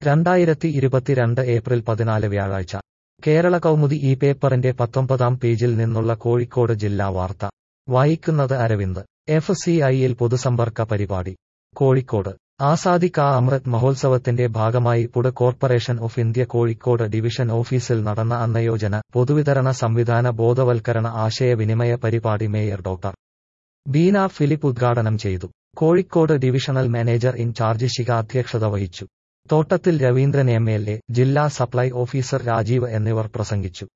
രണ്ടായിരത്തി ഇരുപത്തിരണ്ട് ഏപ്രിൽ പതിനാല് വ്യാഴാഴ്ച കേരള കൗമുദി ഈ പേപ്പറിന്റെ പത്തൊമ്പതാം പേജിൽ നിന്നുള്ള കോഴിക്കോട് ജില്ലാ വാർത്ത വായിക്കുന്നത് അരവിന്ദ് എഫ് സി ഐയിൽ പൊതുസമ്പർക്ക പരിപാടി കോഴിക്കോട് ആസാദി കാ അമൃത് മഹോത്സവത്തിന്റെ ഭാഗമായി food corporation of India Kozhikode division ഓഫീസിൽ നടന്ന അന്നയോജന പൊതുവിതരണ സംവിധാന ബോധവൽക്കരണ ആശയവിനിമയ പരിപാടി മേയർ ഡോക്ടർ ബീന ഫിലിപ്പ് ഉദ്ഘാടനം ചെയ്തു Kozhikode divisional manager in charge Shikha അധ്യക്ഷത വഹിച്ചു Thottathil Raveendran M L A ജില്ലാ സപ്ലൈ ഓഫീസർ രാജീവ് എന്നിവർ പ്രസംഗിച്ചു